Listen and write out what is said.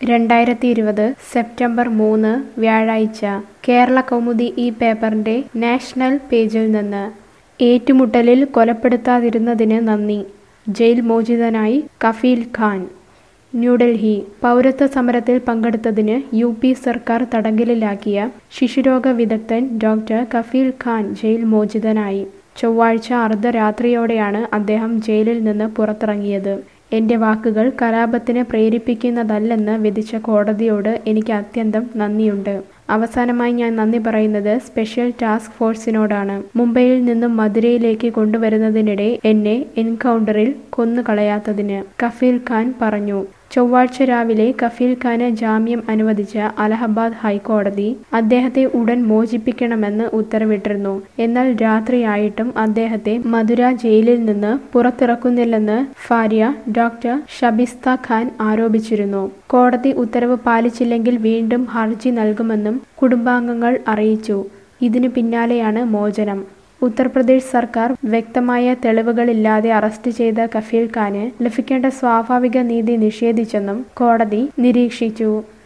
രണ്ടായിരത്തി ഇരുപത് സെപ്റ്റംബർ മൂന്ന് വ്യാഴാഴ്ച കേരള കൗമുദി ഈ പേപ്പറിന്റെ നാഷണൽ പേജിൽ നിന്ന് ഏറ്റുമുട്ടലിൽ കൊലപ്പെടുത്താതിരുന്നതിന് നന്ദി ജയിൽ മോചിതനായി കഫീൽ ഖാൻ ന്യൂഡൽഹി പൗരത്വ സമരത്തിൽ പങ്കെടുത്തതിന് യു പി സർക്കാർ തടങ്കലിലാക്കിയ ശിശുരോഗ വിദഗ്ധൻ ഡോക്ടർ കഫീൽ ഖാൻ ജയിൽ മോചിതനായി ചൊവ്വാഴ്ച അർദ്ധരാത്രിയോടെയാണ് അദ്ദേഹം ജയിലിൽ നിന്ന് പുറത്തിറങ്ങിയത് എന്റെ വാക്കുകൾ കലാപത്തിന് പ്രേരിപ്പിക്കുന്നതല്ലെന്ന് വിധിച്ച കോടതിയോട് എനിക്ക് അത്യന്തം നന്ദിയുണ്ട് അവസാനമായി ഞാൻ നന്ദി പറയുന്നത് സ്പെഷ്യൽ ടാസ്ക് ഫോഴ്സിനോടാണ് മുംബൈയിൽ നിന്നും മധുരയിലേക്ക് കൊണ്ടുവരുന്നതിനിടെ എന്നെ എൻകൗണ്ടറിൽ കൊന്നുകളയാത്തതിന് കഫീൽ ഖാൻ പറഞ്ഞു ചൊവ്വാഴ്ച രാവിലെ കഫീൽ ഖാന് ജാമ്യം അനുവദിച്ച അലഹബാദ് ഹൈക്കോടതി അദ്ദേഹത്തെ ഉടൻ മോചിപ്പിക്കണമെന്ന് ഉത്തരവിട്ടിരുന്നു എന്നാൽ രാത്രിയായിട്ടും അദ്ദേഹത്തെ മധുര ജയിലിൽ നിന്ന് പുറത്തിറക്കുന്നില്ലെന്ന് ഭാര്യ ഡോക്ടർ ഷബിസ്ത ഖാൻ ആരോപിച്ചിരുന്നു കോടതി ഉത്തരവ് പാലിച്ചില്ലെങ്കിൽ വീണ്ടും ഹർജി നൽകുമെന്നും കുടുംബാംഗങ്ങൾ അറിയിച്ചു ഇതിനു പിന്നാലെയാണ് മോചനം ഉത്തർപ്രദേശ് സർക്കാർ വ്യക്തമായ തെളിവുകളില്ലാതെ അറസ്റ്റ് ചെയ്ത കഫീൽ ഖാന് ലഭിക്കേണ്ട സ്വാഭാവിക നീതി നിഷേധിച്ചെന്നും കോടതി നിരീക്ഷിച്ചു